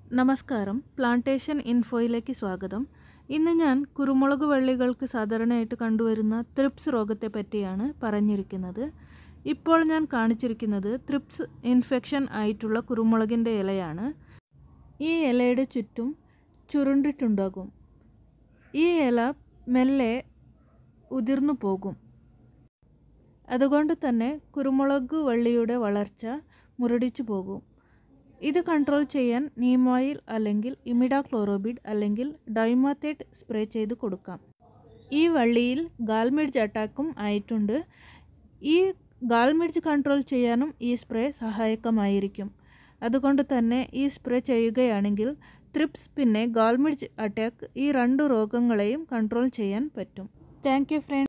നമസ്കാരം പ്ലാന്റേഷൻ ഇൻഫോയിലേക്ക് സ്വാഗതം ഇന്ന് ഞാൻ കുരുമുളക് വള്ളികൾക്ക് സാധാരണയായിട്ട് കണ്ടുവരുന്ന ത്രിപ്സ് രോഗത്തെ പറ്റിയാണ് പറഞ്ഞിരിക്കുന്നത് ഇപ്പോൾ ഞാൻ കാണിച്ചിരിക്കുന്നത് ത്രിപ്സ് ഇൻഫെക്ഷൻ ആയിട്ടുള്ള കുരുമുളകിൻ്റെ ഇലയാണ് ഈ ഇലയുടെ ചുറ്റും ചുരുണ്ടിട്ടുണ്ടാകും ഈ ഇല മെല്ലെ ഉതിർന്നു പോകും അതുകൊണ്ട് തന്നെ കുരുമുളക് വള്ളിയുടെ വളർച്ച മുരടിച്ചു പോകും ഇത് കൺട്രോൾ ചെയ്യാൻ നീം ഓയിൽ അല്ലെങ്കിൽ ഇമിഡാക്ലോറോബിഡ് അല്ലെങ്കിൽ ഡൈമാത്തേറ്റ് സ്പ്രേ ചെയ്ത് കൊടുക്കാം ഈ വള്ളിയിൽ ഗാൽമിഡ്ജ് അറ്റാക്കും ആയിട്ടുണ്ട് ഈ ഗാൽമിഡ്ജ് കൺട്രോൾ ചെയ്യാനും ഈ സ്പ്രേ സഹായകമായിരിക്കും അതുകൊണ്ട് തന്നെ ഈ സ്പ്രേ ചെയ്യുകയാണെങ്കിൽ ത്രിപ്സ് പിന്നെ ഗാൽമിഡ്ജ് അറ്റാക്ക് ഈ രണ്ട് രോഗങ്ങളെയും കൺട്രോൾ ചെയ്യാൻ പറ്റും താങ്ക് യു ഫ്രണ്ട്